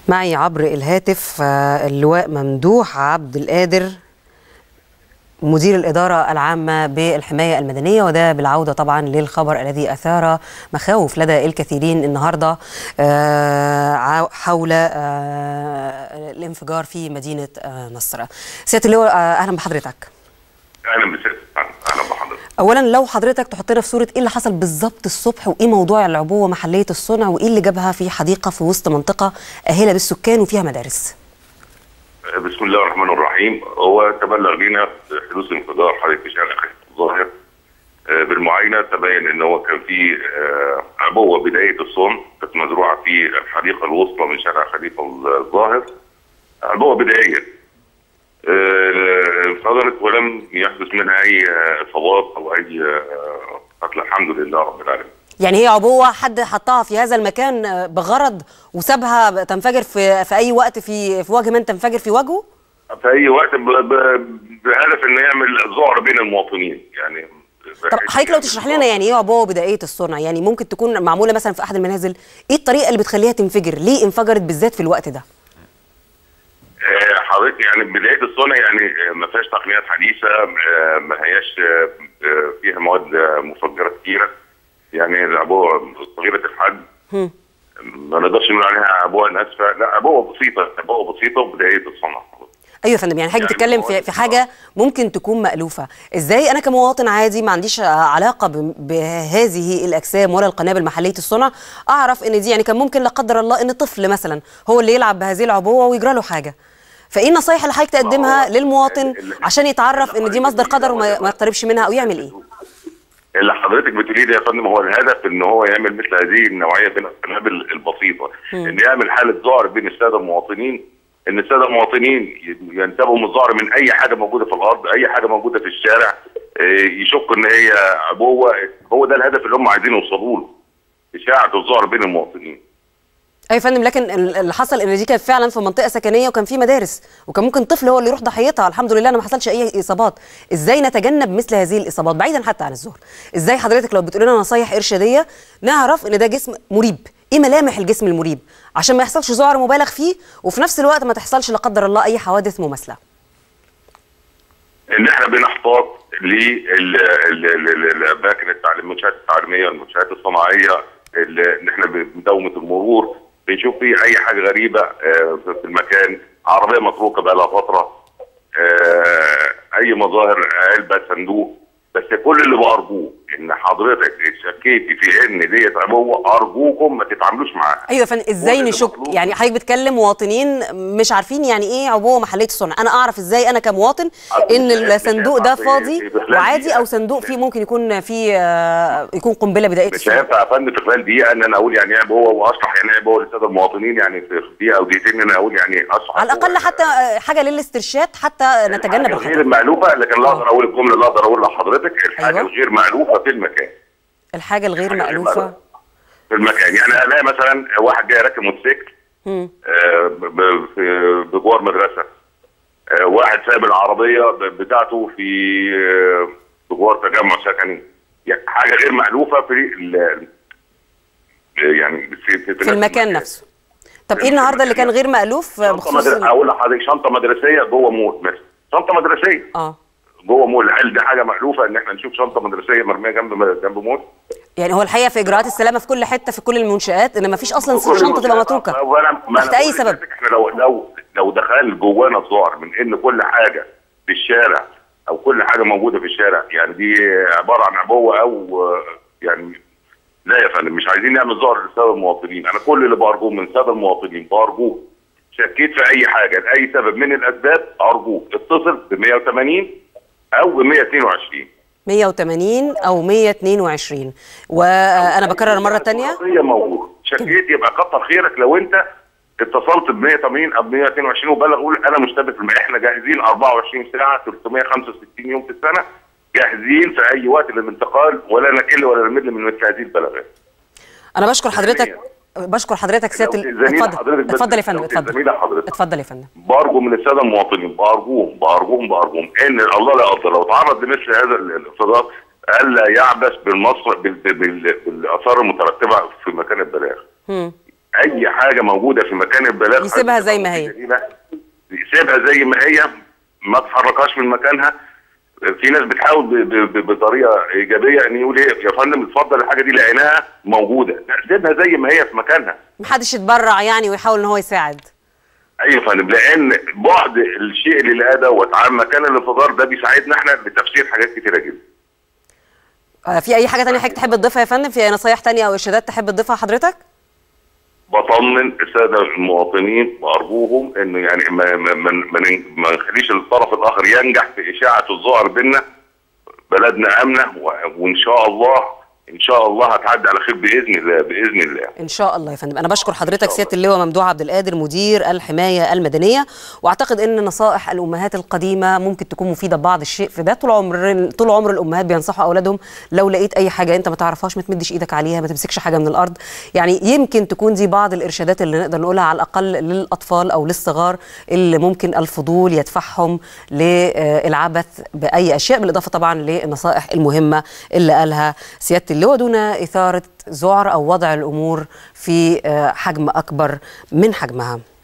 معي عبر الهاتف اللواء ممدوح عبد القادر مدير الإدارة العامة بالحماية المدنية وده بالعودة طبعا للخبر الذي أثار مخاوف لدى الكثيرين النهاردة حول الانفجار في مدينة نصر سيادة اللواء أهلا بحضرتك أهلا بسيادتك أهلا بحضرتك اولا لو حضرتك تحطنا في صوره ايه اللي حصل بالظبط الصبح وايه موضوع العبوه محليه الصنع وايه اللي جابها في حديقه في وسط منطقه اهله بالسكان وفيها مدارس بسم الله الرحمن الرحيم هو تبلغ لنا حدوث انفجار حريق في شارع خليفه الظاهر بالمعاينه تبين ان هو كان في عبوه بدايه الصنع كانت مزروعه في الحديقه الوسطى من شارع خليفه الظاهر عبوه بدائيه انفجرت ولم يحدث منها اي اصابات او اي قتل الحمد لله رب العالمين. يعني هي عبوه حد حطها في هذا المكان بغرض وسابها تنفجر في في اي وقت في في وجه من تنفجر في وجهه؟ في اي وقت بهدف انه يعمل ذعر بين المواطنين يعني طب حضرتك لو تشرح لنا يعني ايه عبوه بدائيه الصنع يعني ممكن تكون معموله مثلا في احد المنازل ايه الطريقه اللي بتخليها تنفجر ليه انفجرت بالذات في الوقت ده حضرتك يعني بدايه الصنع يعني ما فيهاش تقنيات حديثه ما هياش فيها مواد مفجره كتيره يعني العبوه صغيره الحجم ما نقدرش نقول عليها عبوه ناسفه لا عبوه بسيطه عبوه بسيطه وبدايه الصنع ايوه يا فندم يعني حاجه يعني بتتكلم في في حاجه ممكن تكون مالوفه ازاي انا كمواطن عادي ما عنديش علاقه بهذه الاجسام ولا القنابل محليه الصنع اعرف ان دي يعني كان ممكن لا قدر الله ان طفل مثلا هو اللي يلعب بهذه العبوه ويجرى له حاجه فايه النصايح اللي حضرتك تقدمها للمواطن عشان يتعرف ان دي مصدر قدر وما يقتربش منها او يعمل ايه اللي حضرتك بتقوليه ده يا فندم هو الهدف ان هو يعمل مثل هذه النوعيه من القنابل البسيطه ان يعمل حاله ذعر بين الساده المواطنين ان الساده المواطنين ينتبهوا من الذعر من اي حاجه موجوده في الارض اي حاجه موجوده في الشارع يشكوا ان هي عبوه هو ده الهدف اللي هم عايزين يوصلوا له اشاعه الذعر بين المواطنين اي فندم لكن اللي حصل ان دي كانت فعلا في منطقه سكنيه وكان في مدارس وكان ممكن طفل هو اللي يروح ضحيتها الحمد لله انا ما حصلش اي اصابات ازاي نتجنب مثل هذه الاصابات بعيدا حتى عن الظهر ازاي حضرتك لو بتقول لنا نصايح ارشاديه نعرف ان ده جسم مريب ايه ملامح الجسم المريب عشان ما يحصلش ذعر مبالغ فيه وفي نفس الوقت ما تحصلش لا قدر الله اي حوادث مماثله ان احنا بنحتاط للاماكن التعليم المنشات التعليميه والمنشات الصناعيه ان احنا بدومه المرور بنشوف فيه اي حاجه غريبه في المكان عربيه متروكه بقى لها فتره اي مظاهر علبه صندوق بس كل اللي بارجوه ان حضرتك شكيتي في ان ديت عبوه ارجوكم ما تتعاملوش معاها ايوه فن ازاي نشك يعني حضرتك بتكلم مواطنين مش عارفين يعني ايه عبوه محليه الصنع انا اعرف ازاي انا كمواطن ان الصندوق ده فاضي وعادي او صندوق فيه ممكن يكون فيه يكون قنبله بدايه مش هينفع يا فندم في خلال دقيقه ان انا اقول يعني ايه عبوه واشرح يعني ايه عبوه للساده المواطنين يعني في دقيقه او دقيقتين ان انا اقول يعني اشرح على الاقل حتى حاجه للاسترشاد حتى نتجنب الخطر غير المألوفه لكن لا اقدر اقول الجمله اللي اقدر اقولها لحضرتك الحاجه أيوة. الغير مألوفه في المكان الحاجه الغير مألوفه في المكان يعني الاقي مثلا واحد جاي راكب موتوسيكل آه بجوار مدرسه آه واحد سايب العربيه بتاعته في آه بجوار تجمع سكني يعني حاجه غير مألوفه في يعني في, في, في المكان نفسه طب ايه النهارده اللي كان غير مألوف بخصوص اقول لحضرتك شنطه مدرسيه جوه مول مثلا شنطه مدرسيه اه جوه مول هل دي حاجه مألوفه ان احنا نشوف شنطه مدرسيه مرميه جنب جنب مول؟ يعني هو الحقيقه في اجراءات السلامه في كل حته في كل المنشات ان ما فيش اصلا شنطه تبقى متروكه تحت اي سبب احنا لو لو لو دخل جوانا الذعر من ان كل حاجه في الشارع او كل حاجه موجوده في الشارع يعني دي عباره عن عبوه او يعني لا يا فندم مش عايزين نعمل ذعر للساده المواطنين انا كل اللي بارجوه من الساده المواطنين بارجوه شكيت في اي حاجه لاي سبب من الاسباب ارجوك اتصل ب 180 او ب 122 180 او 122 وانا بكرر مره ثانيه هي موجوده شكيت يبقى كتر خيرك لو انت اتصلت ب 180 او 122 وبلغ قول انا مشتبه في الماء احنا جاهزين 24 ساعه 365 يوم في السنه جاهزين في اي وقت للانتقال ولا نكل ولا نمل من مثل هذه البلاغات انا بشكر حضرتك بشكر حضرتك سياده اتفضل اتفضل يا فندم اتفضل اتفضل يا فندم بارجو من الساده المواطنين بارجوهم بارجوهم بارجوهم ان الله لا يقدر لو تعرض لمثل هذا الانفجار الا يعبث بالمصر بالاثار المترتبه في مكان البلاغ اي حاجه موجوده في مكان البلاغ يسيبها زي ما هي. يسيبها زي ما هي ما تحركهاش من مكانها في ناس بتحاول ب- ب- ب- بطريقه ايجابيه ان يقول ايه يا فندم اتفضل الحاجه دي لقيناها موجوده لا سيبها زي ما هي في مكانها محدش يتبرع يعني ويحاول ان هو يساعد ايوه يا فندم لان بعد الشيء اللي لقاه دوت عن مكان الانفجار ده بيساعدنا احنا لتفسير حاجات كتيره جدا آه، في اي حاجه تانية حضرتك تحب تضيفها يا فندم في اي نصايح تانية او ارشادات تحب تضيفها حضرتك بطمن الساده المواطنين وارجوهم انه يعني ما ما ما, ما, ما نخليش الطرف الاخر ينجح في اشاعه الظاهر بينا بلدنا امنه و- وان شاء الله ان شاء الله هتعدي على خير باذن الله باذن الله ان شاء الله يا فندم انا بشكر حضرتك شاء الله. سياده اللواء ممدوح عبد القادر مدير الحمايه المدنيه واعتقد ان نصائح الامهات القديمه ممكن تكون مفيده ببعض الشيء في ده طول عمر طول عمر الامهات بينصحوا اولادهم لو لقيت اي حاجه انت ما تعرفهاش ما تمدش ايدك عليها ما تمسكش حاجه من الارض يعني يمكن تكون دي بعض الارشادات اللي نقدر نقولها على الاقل للاطفال او للصغار اللي ممكن الفضول يدفعهم للعبث باي اشياء بالاضافه طبعا للنصائح المهمه اللي قالها سياده اللواء دون اثاره ذعر او وضع الامور في آه، حجم اكبر من حجمها